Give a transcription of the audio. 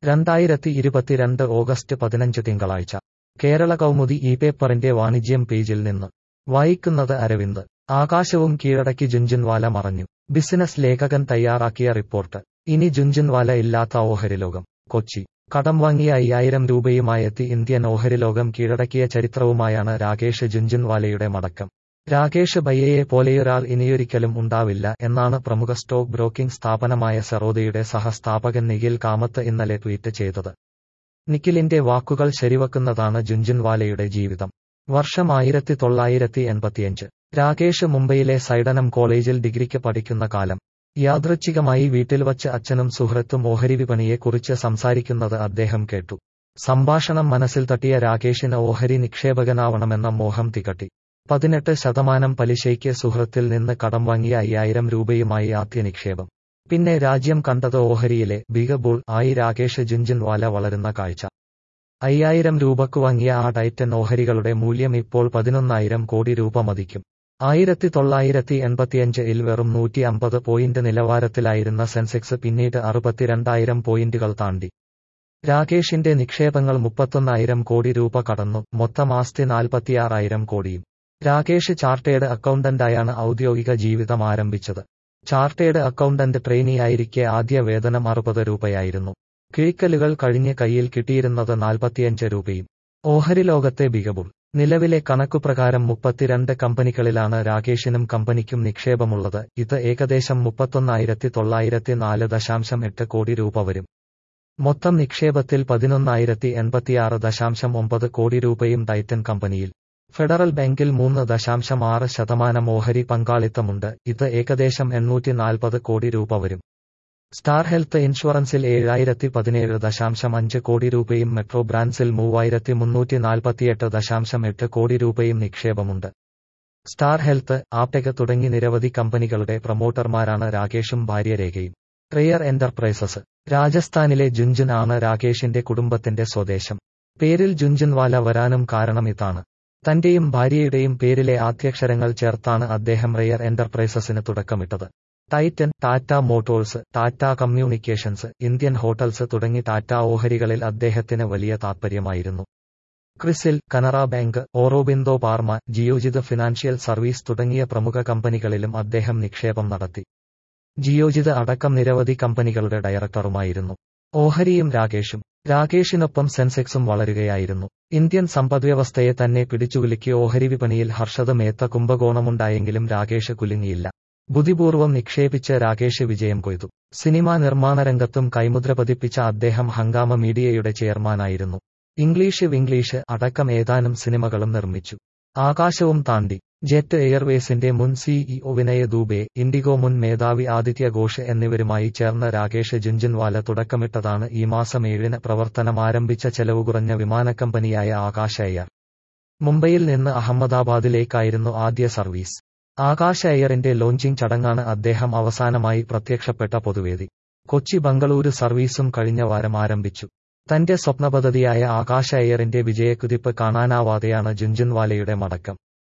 രണ്ടായിരത്തി ഇരുപത്തിരണ്ട് ഓഗസ്റ്റ് പതിനഞ്ച് തിങ്കളാഴ്ച കേരള കൗമുദി ഈ പേപ്പറിന്റെ വാണിജ്യം പേജിൽ നിന്ന് വായിക്കുന്നത് അരവിന്ദ് ആകാശവും കീഴടക്കി ജുഞ്ചുൻവാല മറഞ്ഞു ബിസിനസ് ലേഖകൻ തയ്യാറാക്കിയ റിപ്പോർട്ട് ഇനി ജുഞ്ചുൻവാല ഇല്ലാത്ത ഓഹരി ലോകം കൊച്ചി കടം വാങ്ങിയ അയ്യായിരം രൂപയുമായെത്തി ഇന്ത്യൻ ഓഹരി ലോകം കീഴടക്കിയ ചരിത്രവുമായാണ് രാകേഷ് ജുഞ്ചുൻവാലയുടെ മടക്കം രാകേഷ് ബയ്യയെ പോലെയൊരാൾ ഇനിയൊരിക്കലും ഉണ്ടാവില്ല എന്നാണ് പ്രമുഖ സ്റ്റോക്ക് ബ്രോക്കിംഗ് സ്ഥാപനമായ സെറോദയുടെ സഹസ്ഥാപകൻ നിഖിൽ കാമത്ത് ഇന്നലെ ട്വീറ്റ് ചെയ്തത് നിഖിലിന്റെ വാക്കുകൾ ശരിവെക്കുന്നതാണ് ജുഞ്ചുൻവാലയുടെ ജീവിതം വർഷം ആയിരത്തി തൊള്ളായിരത്തി എൺപത്തിയഞ്ച് രാകേഷ് മുംബൈയിലെ സൈഡനം കോളേജിൽ ഡിഗ്രിക്ക് പഠിക്കുന്ന കാലം യാദൃച്ഛികമായി വീട്ടിൽ വച്ച് അച്ഛനും സുഹൃത്തും ഓഹരി വിപണിയെക്കുറിച്ച് സംസാരിക്കുന്നത് അദ്ദേഹം കേട്ടു സംഭാഷണം മനസ്സിൽ തട്ടിയ രാകേഷിന് ഓഹരി നിക്ഷേപകനാവണമെന്ന മോഹം തികട്ടി പതിനെട്ട് ശതമാനം പലിശയ്ക്ക് സുഹൃത്തിൽ നിന്ന് കടം വാങ്ങിയ അയ്യായിരം രൂപയുമായി ആദ്യ നിക്ഷേപം പിന്നെ രാജ്യം കണ്ടത് ഓഹരിയിലെ ബിഗ് ബുൾ ആയി രാകേഷ് ജുഞ്ചുൻവാല വളരുന്ന കാഴ്ച അയ്യായിരം രൂപക്ക് വാങ്ങിയ ആ ടൈറ്റൻ ഓഹരികളുടെ മൂല്യം ഇപ്പോൾ പതിനൊന്നായിരം കോടി രൂപ മതിക്കും ആയിരത്തി തൊള്ളായിരത്തി എൺപത്തിയഞ്ച് ഇൽ വെറും നൂറ്റി അമ്പത് പോയിന്റ് നിലവാരത്തിലായിരുന്ന സെൻസെക്സ് പിന്നീട് അറുപത്തിരണ്ടായിരം പോയിന്റുകൾ താണ്ടി രാകേഷിന്റെ നിക്ഷേപങ്ങൾ മുപ്പത്തൊന്നായിരം കോടി രൂപ കടന്നു മൊത്തം ആസ്തി നാൽപ്പത്തിയാറായിരം കോടിയും രാകേഷ് ചാർട്ടേഡ് അക്കൗണ്ടന്റായാണ് ഔദ്യോഗിക ജീവിതം ആരംഭിച്ചത് ചാർട്ടേഡ് അക്കൗണ്ടന്റ് ട്രെയിനിയായിരിക്കെ ആദ്യ വേതനം അറുപത് രൂപയായിരുന്നു കിഴിക്കലുകൾ കഴിഞ്ഞ് കയ്യിൽ കിട്ടിയിരുന്നത് നാൽപ്പത്തിയഞ്ച് രൂപയും ഓഹരി ലോകത്തെ ബിഗബുൾ നിലവിലെ കണക്കുപ്രകാരം മുപ്പത്തിരണ്ട് കമ്പനികളിലാണ് രാകേഷിനും കമ്പനിക്കും നിക്ഷേപമുള്ളത് ഇത് ഏകദേശം മുപ്പത്തൊന്നായിരത്തി തൊള്ളായിരത്തി നാല് ദശാംശം എട്ട് കോടി രൂപ വരും മൊത്തം നിക്ഷേപത്തിൽ പതിനൊന്നായിരത്തി എൺപത്തിയാറ് ദശാംശം ഒമ്പത് കോടി രൂപയും ടൈറ്റൻ കമ്പനിയിൽ ഫെഡറൽ ബാങ്കിൽ മൂന്ന് ദശാംശം ആറ് ശതമാനം ഓഹരി പങ്കാളിത്തമുണ്ട് ഇത് ഏകദേശം എണ്ണൂറ്റി നാൽപ്പത് കോടി രൂപ വരും സ്റ്റാർ ഹെൽത്ത് ഇൻഷുറൻസിൽ ഏഴായിരത്തി പതിനേഴ് ദശാംശം അഞ്ച് കോടി രൂപയും മെട്രോ ബ്രാൻഡ്സിൽ മൂവായിരത്തി മുന്നൂറ്റി നാൽപ്പത്തിയെട്ട് ദശാംശം എട്ട് കോടി രൂപയും നിക്ഷേപമുണ്ട് സ്റ്റാർ ഹെൽത്ത് ആപ്ടെക് തുടങ്ങി നിരവധി കമ്പനികളുടെ പ്രൊമോട്ടർമാരാണ് രാകേഷും ഭാര്യ രേഖയും റെയർ എന്റർപ്രൈസസ് രാജസ്ഥാനിലെ ജുഞ്ചുൻ ആണ് രാകേഷിന്റെ കുടുംബത്തിന്റെ സ്വദേശം പേരിൽ ജുഞ്ചുൻവാല വരാനും കാരണം ഇതാണ് തന്റെയും ഭാര്യയുടെയും പേരിലെ ആദ്യക്ഷരങ്ങൾ ചേർത്താണ് അദ്ദേഹം റെയർ എന്റർപ്രൈസസിന് തുടക്കമിട്ടത് Titan Tata Motors Tata Communications Indian Hotels തുടങ്ങി ടാറ്റ ഓഹരികളിൽ അദ്ദേഹത്തിന് വലിയ താൽപ്പര്യമായിരുന്നു Crisil Canara bank Aurobindo pharma Geojit financial service തുടങ്ങിയ പ്രമുഖ കമ്പനികളിലും അദ്ദേഹം നിക്ഷേപം നടത്തി ജിയോജിത് അടക്കം നിരവധി കമ്പനികളുടെ ഡയറക്ടറുമായിരുന്നു ഓഹരിയും രാകേഷും രാകേഷിനൊപ്പം സെൻസെക്സും വളരുകയായിരുന്നു ഇന്ത്യൻ സമ്പദ്വ്യവസ്ഥയെ തന്നെ പിടിച്ചുകുലുക്കി ഓഹരി വിപണിയിൽ ഹർഷദ മേത്ത കുംഭകോണമുണ്ടായെങ്കിലും രാകേഷ് കുലുങ്ങിയില്ല ബുദ്ധിപൂർവ്വം നിക്ഷേപിച്ച് രാകേഷ് വിജയം കൊയ്തു സിനിമാ നിർമ്മാണ രംഗത്തും കൈമുദ്ര പതിപ്പിച്ച അദ്ദേഹം ഹങ്കാമ മീഡിയയുടെ ചെയർമാനായിരുന്നു ഇംഗ്ലീഷ് വിംഗ്ലീഷ് അടക്കം ഏതാനും സിനിമകളും നിർമ്മിച്ചു ആകാശവും താണ്ടി ജെറ്റ് എയർവേസിന്റെ മുൻ സിഇഒ വിനയ ദൂബെ ഇൻഡിഗോ മുൻ മേധാവി ആദിത്യ ഘോഷ് എന്നിവരുമായി ചേർന്ന് രാകേഷ് ജുഞ്ചുൻവാല തുടക്കമിട്ടതാണ് ഈ മാസം ഏഴിന് പ്രവർത്തനം ആരംഭിച്ച ചെലവ് കുറഞ്ഞ വിമാനക്കമ്പനിയായ ആകാശ എയർ മുംബൈയിൽ നിന്ന് അഹമ്മദാബാദിലേക്കായിരുന്നു ആദ്യ സർവീസ് ആകാശ എയറിന്റെ ലോഞ്ചിംഗ് ചടങ്ങാണ് അദ്ദേഹം അവസാനമായി പ്രത്യക്ഷപ്പെട്ട പൊതുവേദി കൊച്ചി ബംഗളൂരു സർവീസും കഴിഞ്ഞ വാരം ആരംഭിച്ചു തന്റെ സ്വപ്നപദ്ധതിയായ ആകാശ എയറിന്റെ വിജയക്കുതിപ്പ് കാണാനാവാതെയാണ് ജുഞ്ചുൻവാലയുടെ മടക്കം